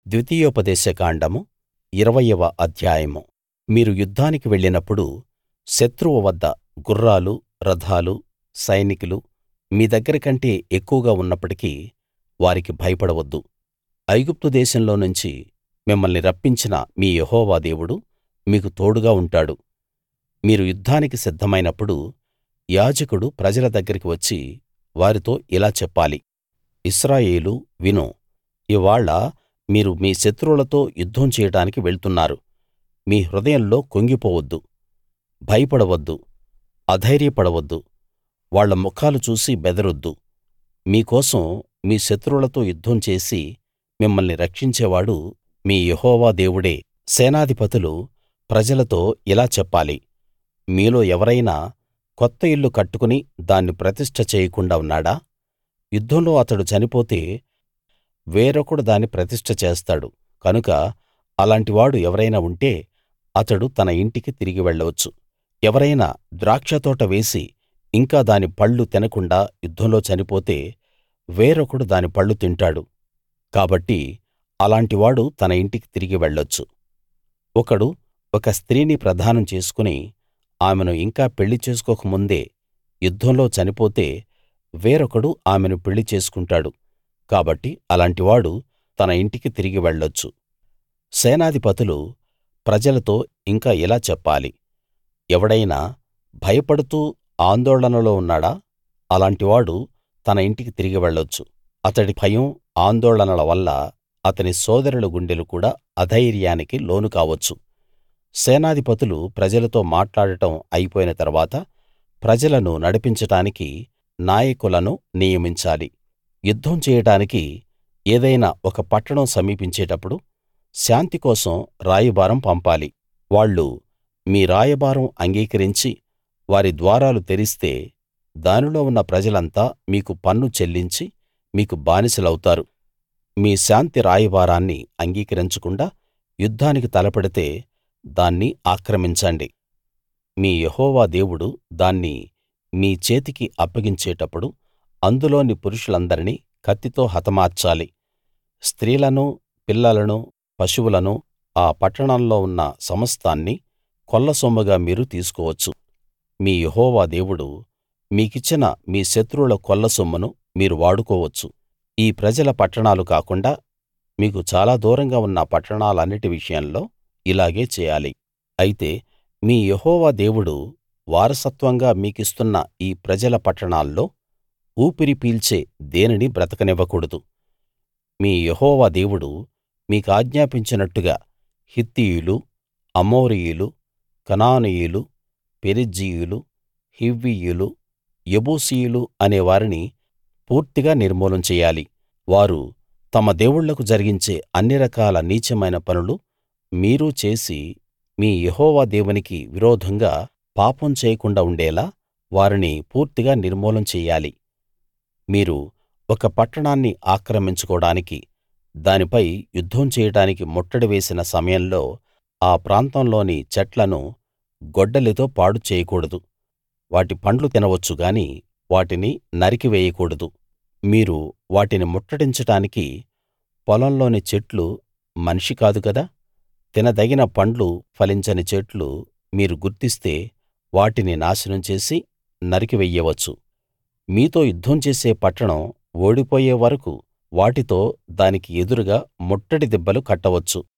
ద్వితీయోపదేశ కాండం ఇరవయవ అధ్యాయం మీరు యుద్ధానికి వెళ్ళినప్పుడు శత్రువు వద్ద గుర్రాలు రథాలు సైనికులు మీ దగ్గర కంటే ఎక్కువగా ఉన్నప్పటికీ వారికి భయపడవద్దు ఐగుప్తు దేశంలో నుంచి మిమ్మల్ని రప్పించిన మీ యెహోవా దేవుడు మీకు తోడుగా ఉంటాడు మీరు యుద్ధానికి సిద్ధమైనప్పుడు యాజకుడు ప్రజల దగ్గరికి వచ్చి వారితో ఇలా చెప్పాలి ఇశ్రాయేలూ విను ఇవ్వాళ మీరు మీ శత్రువులతో యుద్ధం చేయడానికి వెళ్తున్నారు మీ హృదయంలో కుంగిపోవద్దు భయపడవద్దు అధైర్యపడవద్దు వాళ్ళ ముఖాలు చూసి బెదరొద్దు మీ కోసం మీ శత్రువులతో యుద్ధం చేసి మిమ్మల్ని రక్షించేవాడు మీ యెహోవా దేవుడే సేనాధిపతులు ప్రజలతో ఇలా చెప్పాలి మీలో ఎవరైనా కొత్త ఇల్లు కట్టుకుని దాన్ని ప్రతిష్ఠ చేయకుండా ఉన్నాడా యుద్ధంలో అతడు చనిపోతే వేరొకడు దాన్ని ప్రతిష్ఠ చేస్తాడు కనుక అలాంటి వాడు ఎవరైనా ఉంటే అతడు తన ఇంటికి తిరిగి వెళ్ళవచ్చు ఎవరైనా ద్రాక్షతోట వేసి ఇంకా దాని పళ్ళు తినకుండా యుద్ధంలో చనిపోతే వేరొకడు దాని పళ్ళు తింటాడు కాబట్టి అలాంటి వాడు తన ఇంటికి తిరిగి వెళ్ళొచ్చు ఒకడు ఒక స్త్రీని ప్రదానం చేసుకుని ఆమెను ఇంకా పెళ్లి చేసుకోక ముందే యుద్ధంలో చనిపోతే వేరొకడు ఆమెను పెళ్లి చేసుకుంటాడు కాబట్టి అలాంటివాడు తన ఇంటికి తిరిగి వెళ్ళొచ్చు సేనాధిపతులు ప్రజలతో ఇంకా ఇలా చెప్పాలి ఎవడైనా భయపడుతూ ఆందోళనలో ఉన్నాడా అలాంటివాడు తన ఇంటికి తిరిగి వెళ్ళొచ్చు అతడి భయం ఆందోళనల వల్ల అతని సోదరుల గుండెలు కూడా అధైర్యానికి లోను కావచ్చు సేనాధిపతులు ప్రజలతో మాట్లాడటం అయిపోయిన తరువాత ప్రజలను నడిపించడానికి నాయకులను నియమించాలి యుద్ధం చేయడానికి ఏదైనా ఒక పట్టణం సమీపించేటప్పుడు శాంతి కోసం రాయబారం పంపాలి వాళ్ళు మీ రాయబారం అంగీకరించి వారి ద్వారాలు తెరిస్తే దానిలో ఉన్న ప్రజలంతా మీకు పన్ను చెల్లించి మీకు బానిసలౌతారు మీ శాంతి రాయబారాన్ని అంగీకరించకుండా యుద్ధానికి తలపడితే దాన్ని ఆక్రమించండి మీ యెహోవా దేవుడు దాన్ని మీ చేతికి అప్పగించేటప్పుడు అందులోని పురుషులందరినీ కత్తితో హతమార్చాలి స్త్రీలనూ పిల్లలనూ పశువులనూ ఆ పట్టణంలో ఉన్న సమస్తాన్నీ కొల్లసొమ్ముగా మీరు తీసుకోవచ్చు మీ యెహోవా దేవుడు మీకిచ్చిన మీ శత్రువుల కొల్లసొమ్మును మీరు వాడుకోవచ్చు ఈ ప్రజల పట్టణాలు కాకుండా మీకు చాలా దూరంగా ఉన్న పట్టణాలన్నిటి విషయంలో ఇలాగే చేయాలి అయితే మీ యెహోవా దేవుడు వారసత్వంగా మీకిస్తున్న ఈ ప్రజల పట్టణాల్లో ఊపిరి పీల్చే దేనినీ బ్రతకనివ్వకూడదు మీ యెహోవా దేవుడు మీకాజ్ఞాపించినట్టుగా హిత్తీయులు అమోరీయులు కనానీయులు పెరిజ్జీయులు హివ్వీయులు యెబూసీయులు అనే వారిని పూర్తిగా నిర్మూలం చెయ్యాలి వారు తమ దేవుళ్ళకు జరిగించే అన్ని రకాల నీచమైన పనులు మీరూ చేసి మీ యెహోవా దేవునికి విరోధంగా పాపం చేయకుండా ఉండేలా వారిని పూర్తిగా నిర్మూలం చెయ్యాలి మీరు ఒక పట్టణాన్ని ఆక్రమించుకోడానికి దానిపై యుద్ధం చేయడానికి ముట్టడి వేసిన సమయంలో ఆ ప్రాంతంలోని చెట్లను గొడ్డలితో పాడు చేయకూడదు వాటి పండ్లు తినవచ్చు గాని వాటిని నరికి వేయకూడదు మీరు వాటిని ముట్టడించడానికి పొలంలోని చెట్లు మనిషి కాదు గదా తినదగిన పండ్లు ఫలించని చెట్లు మీరు గుర్తిస్తే వాటిని నాశనం చేసి నరికి వెయ్యవచ్చు మీతో యుద్ధం చేసే పట్టణం ఓడిపోయే వరకూ వాటితో దానికి ఎదురుగా ముట్టడి దిబ్బలు కట్టవచ్చు